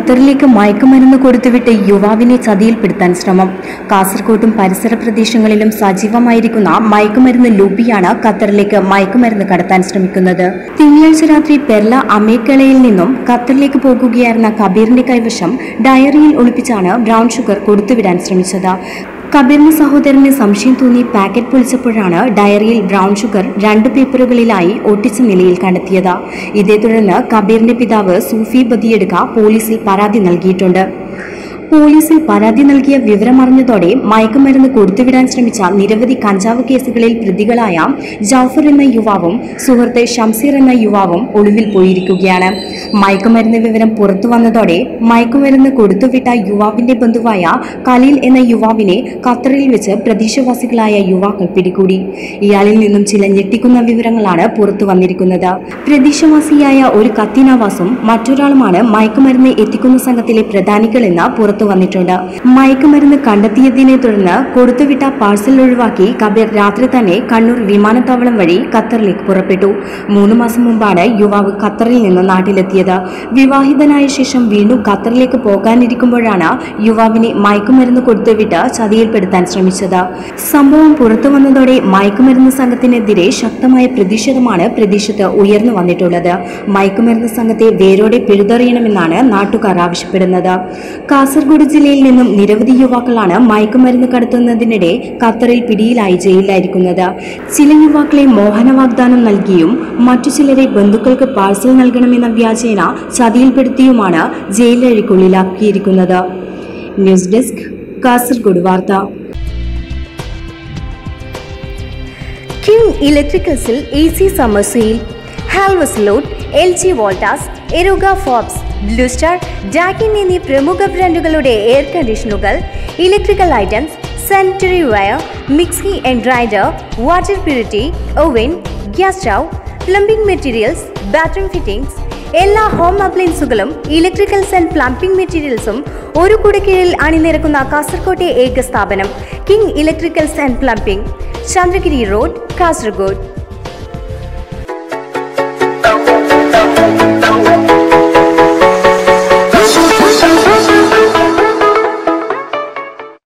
ഖത്തറിലേക്ക് മയക്കുമരുന്ന് കൊടുത്തുവിട്ട് യുവാവിനെ ചതിയിൽപ്പെടുത്താൻ ശ്രമം കാസർകോട്ടും പരിസര പ്രദേശങ്ങളിലും സജീവമായിരിക്കുന്ന മയക്കുമരുന്ന് ലോബിയാണ് ഖത്തറിലേക്ക് മയക്കുമരുന്ന് കടത്താൻ ശ്രമിക്കുന്നത് തിങ്കളാഴ്ച രാത്രി പെർല അമേക്കളയിൽ നിന്നും ഖത്തറിലേക്ക് പോകുകയായിരുന്ന കബീറിന്റെ കൈവശം ഡയറിയിൽ ഒളിപ്പിച്ചാണ് ബ്രൗൺ ഷുഗർ കൊടുത്തുവിടാൻ ശ്രമിച്ചത് കബീറിന് സഹോദരന് സംശയം തോന്നി പാക്കറ്റ് പൊളിച്ചപ്പോഴാണ് ഡയറിയിൽ ബ്രൗൺ ഷുഗർ രണ്ട് പേപ്പറുകളിലായി ഒട്ടിച്ച നിലയിൽ കണ്ടെത്തിയത് ഇതേ തുടർന്ന് കബീറിന്റെ പിതാവ് സൂഫി ബദിയെടുക്ക പോലീസിൽ പരാതി നൽകിയിട്ടുണ്ട് പോലീസിൽ പരാതി നൽകിയ വിവരമറിഞ്ഞതോടെ മയക്കുമരുന്ന് കൊടുത്തുവിടാൻ ശ്രമിച്ച നിരവധി കഞ്ചാവ് കേസുകളിൽ പ്രതികളായ ജൌഫർ എന്ന യുവാവും സുഹൃത്ത് ഷംസീർ എന്ന യുവാവും ഒളിവിൽ പോയിരിക്കുകയാണ് മയക്കുമരുന്ന് വിവരം പുറത്തു വന്നതോടെ മയക്കുമരുന്ന് കൊടുത്തുവിട്ട യുവാവിന്റെ ബന്ധുവായ കലീൽ എന്ന യുവാവിനെ ഖത്തറിൽ വെച്ച് പ്രദേശവാസികളായ യുവാക്കൾ പിടികൂടി ഇയാളിൽ നിന്നും ചില ഞെട്ടിക്കുന്ന വിവരങ്ങളാണ് പുറത്തു വന്നിരിക്കുന്നത് പ്രദേശവാസിയായ ഒരു കത്തിനവാസും മറ്റൊരാളുമാണ് മയക്കുമരുന്ന് എത്തിക്കുന്ന സംഘത്തിലെ പ്രധാനികളെന്ന് പുറത്തു വന്നിട്ടുണ്ട് മയക്കുമരുന്ന് കണ്ടെത്തിയതിനെ തുടർന്ന് കൊടുത്തുവിട്ട പാഴ്സൽ ഒഴിവാക്കി കബീർ രാത്രി തന്നെ കണ്ണൂർ വിമാനത്താവളം വഴി ഖത്തറിലേക്ക് പുറപ്പെട്ടു മൂന്ന് മാസം മുമ്പാണ് യുവാവ് ഖത്തറിൽ നിന്ന് നാട്ടിലെത്തിയത് വിവാഹിതനായ ശേഷം വീണ്ടും ഖത്തറിലേക്ക് പോകാനിരിക്കുമ്പോഴാണ് യുവാവിനെ മയക്കുമരുന്ന് കൊടുത്തുവിട്ട് ചതിയിൽപ്പെടുത്താൻ ശ്രമിച്ചത് സംഭവം പുറത്തു വന്നതോടെ മയക്കുമരുന്ന് സംഘത്തിനെതിരെ ശക്തമായ പ്രതിഷേധമാണ് പ്രദേശത്ത് ഉയർന്നു വന്നിട്ടുള്ളത് മയക്കുമരുന്ന് സംഘത്തെ വേരോടെ പിഴുതെറിയണമെന്നാണ് നാട്ടുകാർ ആവശ്യപ്പെടുന്നത് കാസർഗോഡ് ജില്ലയിൽ നിന്നും നിരവധി യുവാക്കളാണ് മയക്കുമരുന്ന് കടത്തുന്നതിനിടെ ഖത്തറിൽ പിടിയിലായി ജയിലിലായിരിക്കുന്നത് ചില യുവാക്കളെ മോഹന വാഗ്ദാനം നൽകിയും മറ്റു ചിലരെ ബന്ധുക്കൾക്ക് പാഴ്സൽ നൽകണമെന്ന വ്യാജേന ചതിയിൽപ്പെടുത്തിയുമാണ് ജയിലഴിക്കുള്ളിലാക്കിയിരിക്കുന്നത് ന്യൂസ് ഡെസ്ക് കാസർഗോഡ് വാർത്ത കിങ് ഇലക്ട്രിക്കൽസിൽ A C summer sale Havells Lloyd L G Voltas Eureka Forbes blue star Daikin എന്നീ പ്രമുഖ ബ്രാൻഡുകളുടെ എയർ കണ്ടീഷനുകൾ electrical items sanitary wire mixie and grinder water purity oven gas stove plumbing materials bathroom fittings എല്ലാ home അപ്ലയൻസുകളും electricals and plumbing മെറ്റീരിയൽസും ഒരു കുടക്കീഴിൽ അണിനിരക്കുന്ന കാസർകോട്ടെ ഏക സ്ഥാപനം king electricals and plumbing Chandragiri road Kasaragod